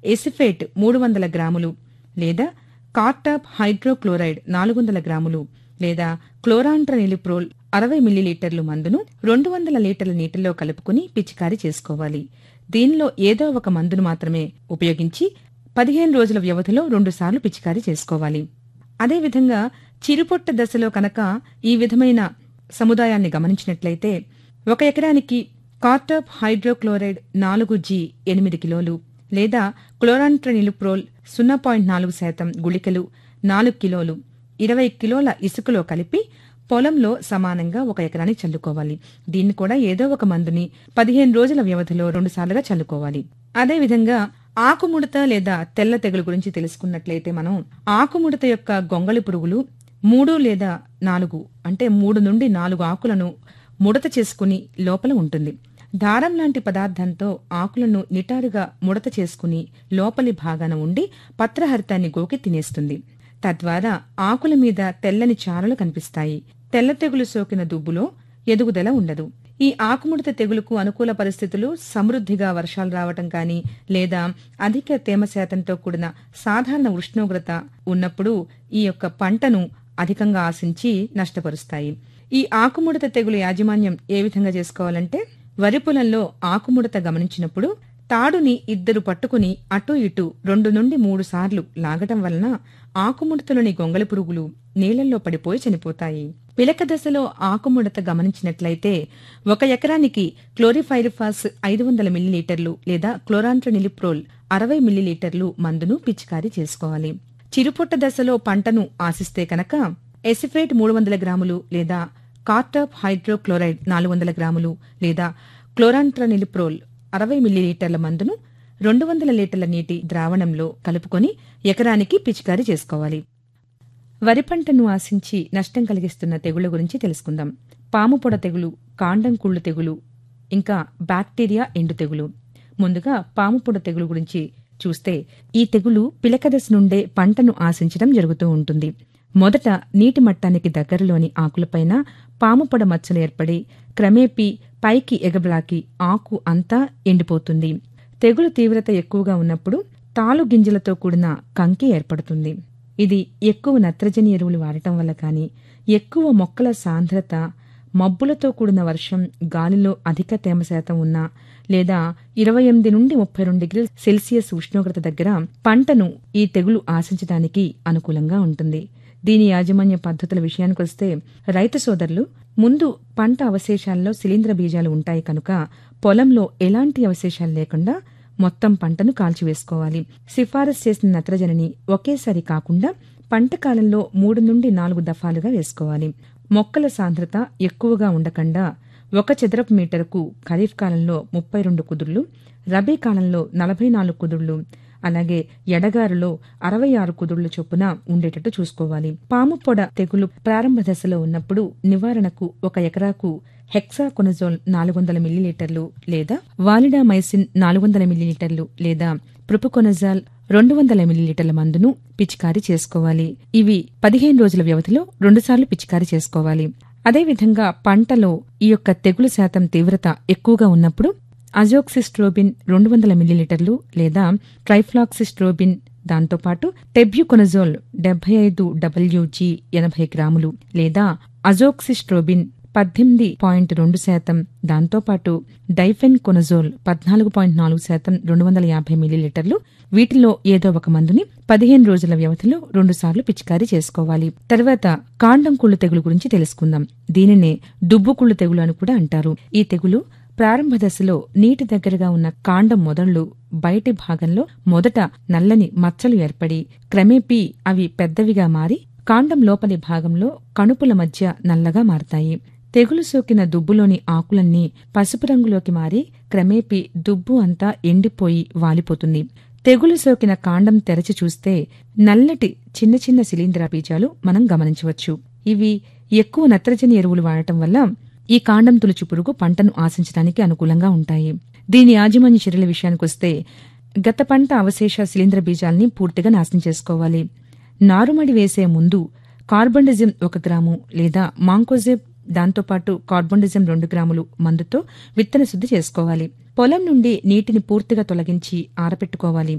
acephate మూడు వందల గ్రాములు లేదా కార్టాప్ హైడ్రోక్లోరైడ్ నాలుగు వందల గ్రాములు లేదా క్లోరాంట్రనిలిప్రోల్ అరవై మిల్లీలీటర్లు మందును రెండు వందల లీటర్ల నీటిలో కలుపుకుని పిచికారీ చేసుకోవాలి దీనిలో ఏదో ఒక మందును మాత్రమే ఉపయోగించి పదిహేను రోజుల వ్యవధిలో రెండుసార్లు పిచికారీ చేసుకోవాలి అదేవిధంగా చిరుపొట్ట దశలో కనుక ఈ విధమైన సముదాయాన్ని గమనించినట్లయితే ఒక ఎకరానికి కార్టాప్ హైడ్రోక్లోరైడ్ నాలుగు జీ ఎనిమిది కిలోలు లేదా క్లోరాంట్రనిలుప్రోల్ సున్నా పాయింట్ నాలుగు శాతం గుళికలు నాలుగు కిలోలు ఇరవై కిలోల ఇసుకలో కలిపి పొలంలో సమానంగా ఒక ఎకరానికి చల్లుకోవాలి దీన్ని కూడా ఏదో ఒక మందుని పదిహేను రోజుల వ్యవధిలో రెండుసార్లుగా చల్లుకోవాలి అదేవిధంగా ఆకుముడత లేదా తెల్ల తెగులు గురించి తెలుసుకున్నట్లయితే మనం ఆకుముడత యొక్క గొంగళి పురుగులు మూడు లేదా నాలుగు అంటే మూడు నుండి నాలుగు ఆకులను ముడత చేసుకుని లోపల ఉంటుంది దారం లాంటి పదార్థంతో ఆకులను నిటారుగా ముడత చేసుకుని లోపలి భాగాన ఉండి పత్రహరితాన్ని గోకి తినేస్తుంది తద్వారా ఆకుల మీద తెల్లని చారలు కనిపిస్తాయి తెల్ల తెగులు సోకిన దుబ్బులో ఎదుగుదల ఉండదు ఈ ఆకుముడత తెగులుకు అనుకూల పరిస్థితులు సమృద్ధిగా వర్షాలు రావటం కానీ లేదా అధిక తేమ శాతంతో కూడిన సాధారణ ఉష్ణోగ్రత ఉన్నప్పుడు ఈ యొక్క పంటను అధికంగా ఆశించి నష్టపరుస్తాయి ఈ ఆకుముడత తెగులు యాజమాన్యం ఏ విధంగా చేసుకోవాలంటే వరి పొలంలో ఆకుముడత గమనించినప్పుడు తాడుని ఇద్దరు పట్టుకుని అటూ ఇటూ రెండు నుండి మూడు సార్లు లాగటం వలన ఆకుముడతలోని గొంగళి పురుగులు నీళ్లలో పడిపోయి చనిపోతాయి పిలక దశలో ఆకుముడత గమనించినట్లయితే ఒక ఎకరానికి క్లోరిఫైరిఫాస్ ఐదు వందల మిల్లీలీటర్లు లేదా క్లోరాంట్రనిలిప్రోల్ అరవై మిల్లీలీటర్లు మందును పిచికారీ చేసుకోవాలి చిరుపొట్ట దశలో పంటను ఆశిస్తే కనుక ఎసిఫేట్ మూడు వందల గ్రాములు లేదా కార్టాప్ హైడ్రోక్లోరైడ్ నాలుగు వందల గ్రాములు లేదా క్లోరాంట్రనిలిప్రోల్ అరవై మిల్లీలీటర్ల మందును రెండు వందల లీటర్ల నీటి ద్రావణంలో కలుపుకొని ఎకరానికి పిచికారీ చేసుకోవాలి వరి పంటను ఆశించి నష్టం కలిగిస్తున్న తెగుళ్ల గురించి తెలుసుకుందాం పాము పొడ తెగులు కాండం కుళ్ళు తెగులు ఇంకా బ్యాక్టీరియా ఎండు తెగులు ముందుగా పాము పొడ తెగులు గురించి చూస్తే ఈ తెగులు పిలకదశ నుండే పంటను ఆశించడం జరుగుతూ ఉంటుంది మొదట నీటి మట్టానికి దగ్గరలోని ఆకులపైన పాము పొడ మచ్చలు ఏర్పడి క్రమేపీ పైకి ఎగబ్లాకి ఆకు అంతా ఎండిపోతుంది తెగులు తీవ్రత ఎక్కువగా ఉన్నప్పుడు తాలు గింజలతో కూడిన కంకి ఏర్పడుతుంది ఇది ఎక్కువ నత్రజని ఎరువులు వాడటం వల్ల కానీ ఎక్కువ మొక్కల సాంద్రత మబ్బులతో కూడిన వర్షం గాలిలో అధిక తేమ శాతం ఉన్నా లేదా ఇరవై ఎనిమిది నుండి ముప్పై రెండు డిగ్రీల సెల్సియస్ ఉష్ణోగ్రత దగ్గర పంటను ఈ తెగులు ఆశించడానికి అనుకూలంగా ఉంటుంది దీని యాజమాన్య పద్ధతుల విషయానికొస్తే రైతు సోదరులు ముందు పంట అవశేషాల్లో శిలీంద్ర బీజాలు ఉంటాయి కనుక పొలంలో ఎలాంటి అవశేషాలు లేకుండా మొత్తం పంటను కాల్చివేసుకోవాలి సిఫారసు చేసిన నత్రజనిని ఒకేసారి కాకుండా పంట కాలంలో మూడు నుండి నాలుగు దఫాలుగా వేసుకోవాలి మొక్కల సాంద్రత ఎక్కువగా ఉండకుండా ఒక చదరపు మీటరుకు ఖరీఫ్ కాలంలో ముప్పై రెండు కుదుర్లు రబీ కాలంలో నలభై నాలుగు కుదుర్లు అలాగే ఎడగారులో అరవై ఆరు కుదుళ్ల చొప్పున ఉండేటట్టు చూసుకోవాలి పాము పొడ తెగులు ప్రారంభ దశలో ఉన్నప్పుడు నివారణకు ఒక ఎకరాకు హెక్సాకొనజోల్ నాలుగు వందల మిల్లీలీటర్లు లేదా వాలిడామైసిన్ నాలుగు వందల మిల్లీలీటర్లు లేదా ప్రొపుకొనజాల్ రెండు వందల మిల్లీలీటర్ల మందును పిచికారీ చేసుకోవాలి ఇవి పదిహేను రోజుల వ్యవధిలో రెండుసార్లు పిచికారీ చేసుకోవాలి అదేవిధంగా పంటలో ఈ యొక్క తెగులు శాతం తీవ్రత ఎక్కువగా ఉన్నప్పుడు అజోక్సిస్ట్రోబిన్ రెండు వందల మిల్లీలీటర్లు లేదా ట్రైఫ్లాక్సిస్ట్రోబిన్ దాంతోపాటు టెబ్యుకొనజోల్ డెబ్బై ఐదు డబ్ల్యూజీ ఎనభై గ్రాములు లేదా అజోక్సిస్ట్రోబిన్ పద్దెనిమిది పాయింట్ రెండు శాతం దాంతోపాటు డైఫెన్ కొనజోల్ పద్నాలుగు పాయింట్ నాలుగు శాతం రెండు వందల యాభై మిల్లీలీటర్లు వీటిలో ఏదో ఒక మందుని పదిహేను రోజుల వ్యవధిలో రెండుసార్లు పిచికారీ చేసుకోవాలి తర్వాత కాండం కుళ్ళు తెగులు గురించి తెలుసుకుందాం దీనినే దుబ్బు కుళ్ళు తెగులు అని కూడా అంటారు ఈ తెగులు ప్రారంభ దశలో నీటి దగ్గరగా ఉన్న కాండం మొదళ్లు బయటి భాగంలో మొదట నల్లని మచ్చలు ఏర్పడి క్రమేపీ అవి పెద్దవిగా మారి కాండం లోపలి భాగంలో కణుపుల మధ్య నల్లగా మారతాయి తెగులు సోకిన దుబ్బులోని ఆకులన్నీ పసుపు రంగులోకి మారి క్రమేపీ దుబ్బు అంతా ఎండిపోయి వాలిపోతుంది తెగులు సోకిన కాండం తెరచి చూస్తే నల్లటి చిన్న చిన్న శిలీంద్ర బీజాలు మనం గమనించవచ్చు ఇవి ఎక్కువ నత్రజని ఎరువులు వాడటం వల్ల ఈ కాండం తులుచు పురుగు పంటను ఆశించడానికి అనుకూలంగా ఉంటాయి దీని యాజమాన్య చర్యల విషయానికొస్తే గత పంట అవశేష శిలీంద్ర బీజాల్ని పూర్తిగా నాశనం చేసుకోవాలి నారుమడి వేసే ముందు కార్బండిజం ఒక గ్రాము లేదా మాంకోజెబ్ దాంతోపాటు కార్బోండిజం రెండు గ్రాములు మందుతో విత్తన శుద్ధి చేసుకోవాలి పొలం నుండి నీటిని పూర్తిగా తొలగించి ఆరపెట్టుకోవాలి